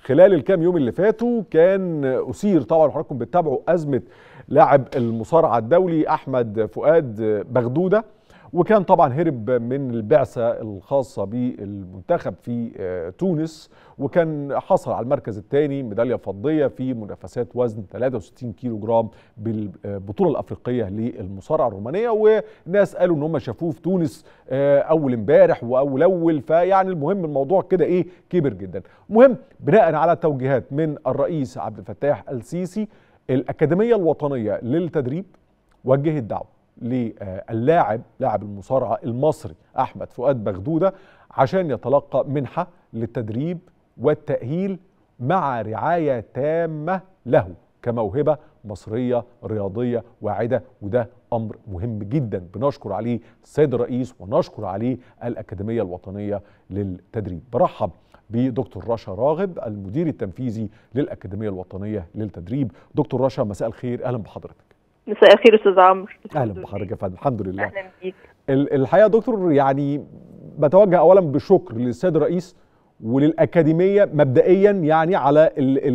خلال الكام يوم اللي فاتوا كان اثير طبعا حضراتكم بتتابعوا ازمه لاعب المصارعه الدولي احمد فؤاد بغدوده وكان طبعا هرب من البعثة الخاصة بالمنتخب في تونس وكان حصل على المركز الثاني ميدالية فضية في منافسات وزن 63 كيلو جرام بالبطولة الأفريقية للمصارعة الرومانية وناس قالوا إن هم شافوه في تونس أول امبارح وأول أول فيعني المهم الموضوع كده إيه كبر جدا مهم بناء على توجيهات من الرئيس عبد الفتاح السيسي الأكاديمية الوطنية للتدريب وجهت دعوة للاعب لاعب المصارعه المصري احمد فؤاد بغدوده عشان يتلقى منحه للتدريب والتاهيل مع رعايه تامه له كموهبه مصريه رياضيه واعده وده امر مهم جدا بنشكر عليه السيد الرئيس ونشكر عليه الاكاديميه الوطنيه للتدريب برحب بدكتور رشا راغب المدير التنفيذي للاكاديميه الوطنيه للتدريب دكتور رشا مساء الخير اهلا بحضرتك مساء الخير استاذ عمرو اهلا بحضرتك يا فندم الحمد لله اهلا بيك الحقيقه دكتور يعني بتوجه اولا بالشكر للسيد الرئيس وللاكاديميه مبدئيا يعني على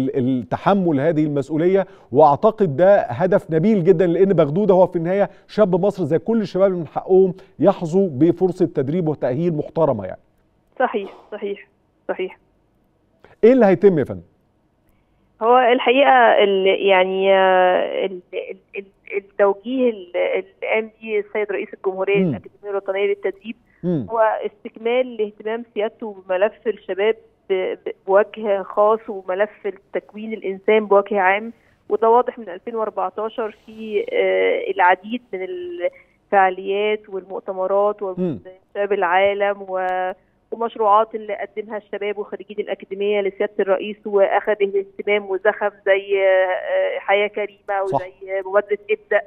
التحمل هذه المسؤوليه واعتقد ده هدف نبيل جدا لان بغدوده هو في النهايه شاب مصر زي كل الشباب من حقهم يحظوا بفرصه تدريب وتاهيل محترمه يعني صحيح صحيح صحيح ايه اللي هيتم يا فندم هو الحقيقه ال يعني ال ال التوجيه اللي قام به السيد رئيس الجمهوريه الاكاديميه الوطنيه للتدريب مم. هو استكمال لاهتمام سيادته بملف الشباب بوجه خاص وملف التكوين الانسان بوجه عام وده واضح من 2014 في العديد من الفعاليات والمؤتمرات وشباب العالم و ومشروعات اللي قدمها الشباب وخريجين الأكاديمية لسيادة الرئيس وأخذ الاهتمام وزخم زي حياة كريمة وزي مبادرة ابدأ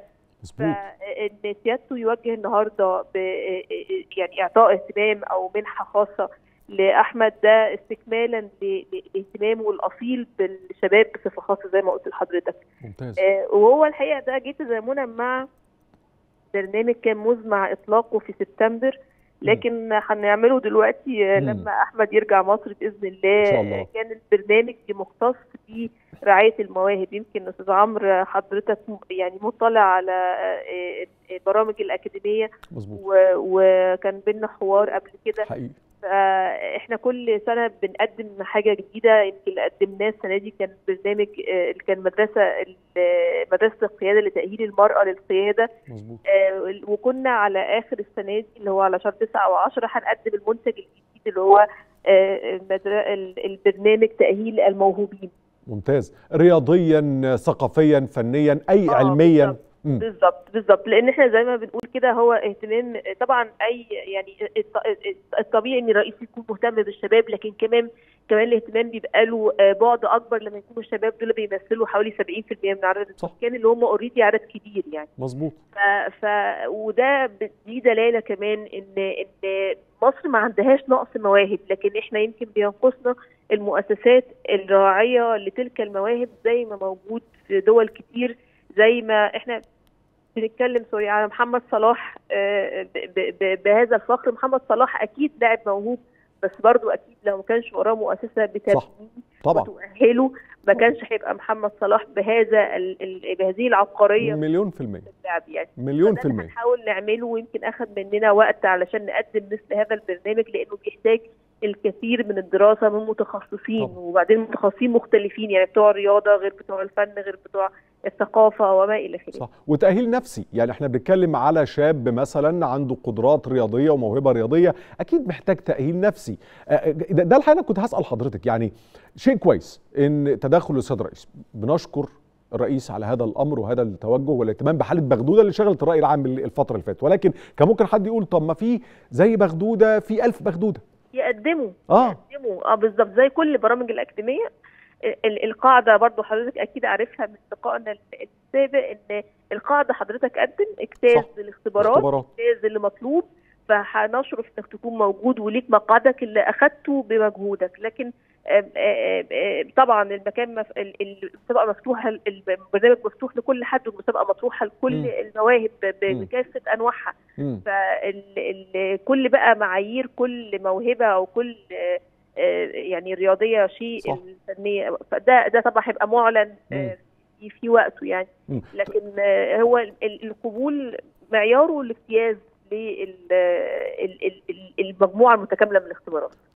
فإن سيادته يوجه النهارده ب يعني إعطاء اهتمام أو منحة خاصة لأحمد ده استكمالا لاهتمامه الأصيل بالشباب بصفة خاصة زي ما قلت لحضرتك. ممتاز. وهو الحقيقة ده جه تزامنا مع برنامج كان مزمع إطلاقه في سبتمبر لكن هنعمله دلوقتي لما احمد يرجع مصر باذن الله, شاء الله. كان البرنامج مختص برعايه المواهب يمكن استاذ عمرو حضرتك يعني مطلع على برامج الاكاديميه مظبوط وكان بينا حوار قبل كده حقيقي فاحنا كل سنه بنقدم حاجه جديده يمكن اللي قدمناه السنه دي كان برنامج اللي كان مدرسه مدرسه القياده لتاهيل المراه للقياده مظبوط وكنا على اخر السنه دي اللي هو على شهر 9 و10 هنقدم المنتج الجديد اللي هو البرنامج تاهيل الموهوبين ممتاز رياضيا ثقافيا فنيا اي آه علميا بالظبط بالظبط لان احنا زي ما بنقول كده هو اهتمام طبعا اي يعني الطبيعي ان الرئيس يكون مهتم بالشباب لكن كمان كمان الاهتمام بيبقى له بعد اكبر لما يكونوا الشباب دول بيمثلوا حوالي 70% من عدد السكان اللي هم اوريدي عدد كبير يعني مظبوط ف... ف وده دي دلاله كمان ان ان مصر ما عندهاش نقص مواهب لكن احنا يمكن بينقصنا المؤسسات الراعيه لتلك المواهب زي ما موجود في دول كتير زي ما احنا بنتكلم سوري على محمد صلاح بهذا الفخر محمد صلاح اكيد لاعب موهوب بس برضو اكيد لو ما كانش وراه مؤسسه بتبنيه طبعا وتؤهله ما كانش هيبقى محمد صلاح بهذا ال ال بهذه العبقريه مليون في المية اللعب يعني مليون في المية هنحاول نعمله ويمكن اخذ مننا وقت علشان نقدم مثل هذا البرنامج لانه بيحتاج الكثير من الدراسه من متخصصين طبعا. وبعدين متخصصين مختلفين يعني بتوع الرياضه غير بتوع الفن غير بتوع الثقافه وما الى اخره صح وتاهيل نفسي يعني احنا بنتكلم على شاب مثلا عنده قدرات رياضيه وموهبه رياضيه اكيد محتاج تاهيل نفسي ده, ده الحقيقه كنت هسال حضرتك يعني شيء كويس ان تدخل السيد الرئيس بنشكر الرئيس على هذا الامر وهذا التوجه والاهتمام بحاله بغدوده اللي شغلت الراي العام الفتره اللي فاتت ولكن كان ممكن حد يقول طب ما في زي بغدوده في ألف بغدوده يقدموا اه يقدموا اه بالظبط زي كل برامج الاكاديميه القاعده برضو حضرتك اكيد عارفها من لقائنا السابق ان القاعده حضرتك قدم اجتاز الاختبارات اختبارات. اجتاز اللي مطلوب فهنشرف انك تكون موجود وليك مقعدك اللي اخذته بمجهودك لكن آم آم آم طبعا المكان مف... المسابقه مفتوحه البرنامج مفتوح لكل حد والمسابقه مطروحه لكل م. المواهب بكافه انواعها فكل بقى معايير كل موهبه او كل يعني الرياضيه شيء صح. الفنيه فده ده طبعا هيبقى معلن مم. آه، في في وقته يعني مم. لكن آه، هو ال- ال- القبول معياره الاجتياز للمجموعه المتكامله من الاختبارات